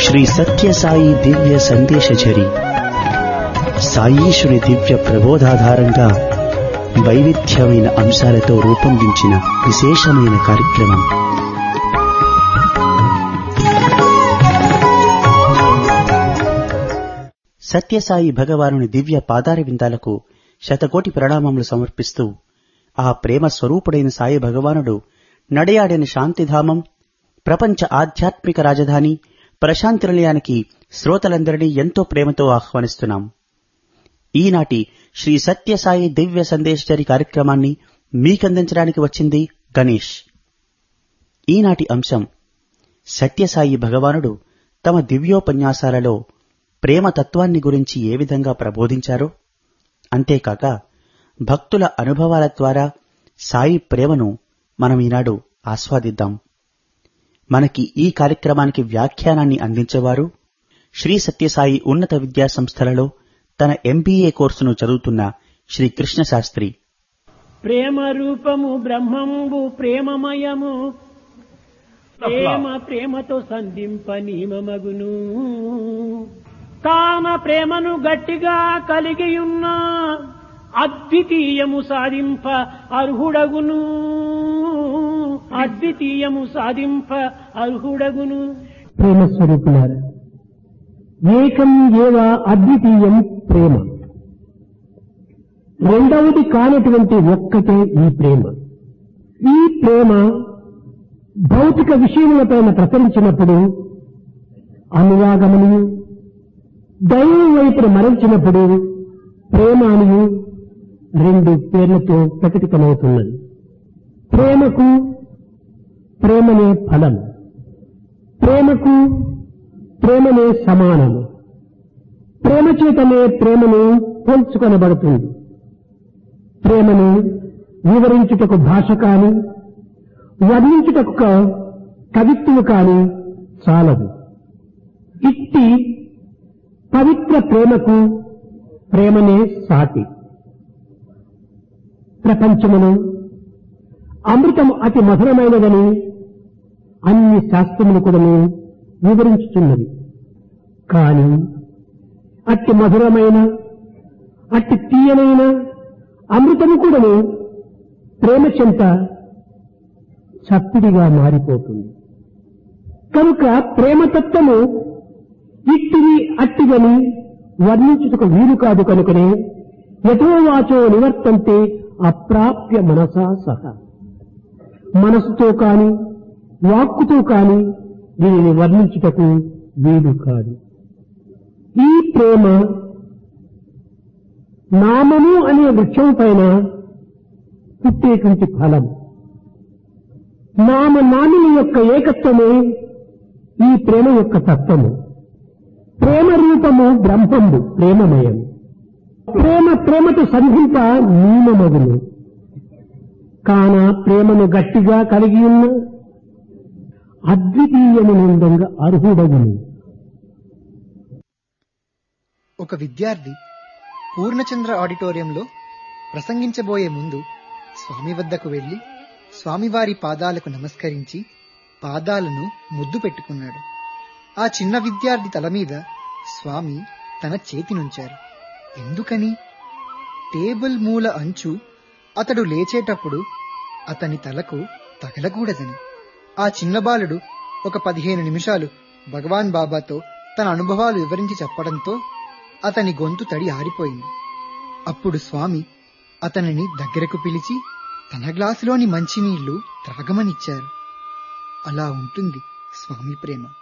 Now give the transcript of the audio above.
శ్రీ సత్యసాయి దివ్య సందేశచరి సాయీశ్వరి దివ్య ప్రబోధాధారంగా వైవిధ్యమైన అంశాలతో రూపొందించిన విశేషమైన కార్యక్రమం సత్యసాయి భగవానుని దివ్య పాదార విందాలకు శతకోటి ప్రణామములు సమర్పిస్తూ ఆ ప్రేమ స్వరూపుడైన సాయి భగవానుడు నడయాడిన శాంతిధామం ప్రపంచ ఆధ్యాత్మిక రాజధాని ప్రశాంతి నిలయానికి శ్రోతలందరినీ ఎంతో ప్రేమతో ఆహ్వానిస్తున్నాం ఈనాటి శ్రీ సత్యసాయి దివ్య సందేశచరి కార్యక్రమాన్ని మీకందించడానికి వచ్చింది గణేష్ ఈనాటి అంశం సత్యసాయి భగవానుడు తమ దివ్యోపన్యాసాలలో ప్రేమ తత్వాన్ని గురించి ఏ విధంగా ప్రబోధించారో అంతేకాక భక్తుల అనుభవాల ద్వారా సాయి ప్రేమను మనం ఈనాడు ఆస్వాదిద్దాం మనకి ఈ కార్యక్రమానికి వ్యాఖ్యానాన్ని అందించేవారు శ్రీ సత్యసాయి ఉన్నత విద్యా సంస్థలలో తన ఎంబీఏ కోర్సును చదువుతున్న శ్రీ కృష్ణ శాస్త్రి ప్రేమ రూపము బ్రహ్మంబు ప్రేమమయము ప్రేమ ప్రేమతో సంధింప నియమమగును తాన ప్రేమను గట్టిగా కలిగియున్న అద్వితీయము సాధింప అర్హుడగును అద్వితీయము సాధింప అర్హుడగును ప్రేమ స్వరూపులారా ఏకం ఏవ అద్వితీయం ప్రేమ రెండవది కానటువంటి ఒక్కటే ఈ ప్రేమ ఈ ప్రేమ భౌతిక విషయములపైన ప్రసరించినప్పుడు అనురాగమును దైవం వైపున మరల్చినప్పుడు ప్రేమ అనియు రెండు పేర్లతో ప్రకటితమవుతున్నది ప్రేమకు ప్రేమనే ఫలం ప్రేమకు ప్రేమనే సమానము ప్రేమ చేతనే ప్రేమను పోల్చుకొనబడుతుంది ప్రేమను వివరించుటకు భాష కాని వర్ణించుటకు క- కవిత్వము కాని చాలదు ఇట్టి పవిత్ర ప్రేమకు ప్రేమనే సాటి ప్రపంచమును అమృతము అతి మధురమైనదని అన్ని శాస్త్రములు కూడాను వివరించుతున్నది కాని అట్టి మధురమైన అట్టి తీయనైన అమృతము కూడాను ప్రేమ చెంత చప్పిడిగా మారిపోతుంది కనుక ప్రేమతత్వము ఇట్టిది అట్టిదని వర్ణించుటకు వీలు కాదు కనుకనే యథోవాచో నివర్తంతే అప్రాప్య మనసా సహా మనసుతో కాని వాక్కుతో కాని దీనిని వర్ణించుటకు వీలు కాదు ఈ ప్రేమ నామము అనే వృక్షం పైన పుట్టేటువంటి ఫలం నామ నామిని యొక్క ఏకత్వమే ఈ ప్రేమ యొక్క తత్వము ప్రేమ రూపము బ్రహ్మంబు ప్రేమమయం ప్రేమ ప్రేమతో సంధింప నియమమగును కాన ప్రేమను గట్టిగా కలిగి ఉన్న అద్వితీయమునందంగా అర్హుడగును ఒక విద్యార్థి పూర్ణచంద్ర ఆడిటోరియంలో ప్రసంగించబోయే ముందు స్వామి వద్దకు వెళ్లి స్వామివారి పాదాలకు నమస్కరించి పాదాలను ముద్దు పెట్టుకున్నాడు ఆ చిన్న విద్యార్థి తల మీద స్వామి తన చేతినుంచారు ఎందుకని టేబుల్ మూల అంచు అతడు లేచేటప్పుడు అతని తలకు తగలకూడదని ఆ చిన్న బాలుడు ఒక పదిహేను నిమిషాలు భగవాన్ బాబాతో తన అనుభవాలు వివరించి చెప్పడంతో అతని గొంతు తడి ఆరిపోయింది అప్పుడు స్వామి అతనిని దగ్గరకు పిలిచి తన గ్లాసులోని మంచినీళ్లు త్రాగమనిచ్చారు అలా ఉంటుంది స్వామి ప్రేమ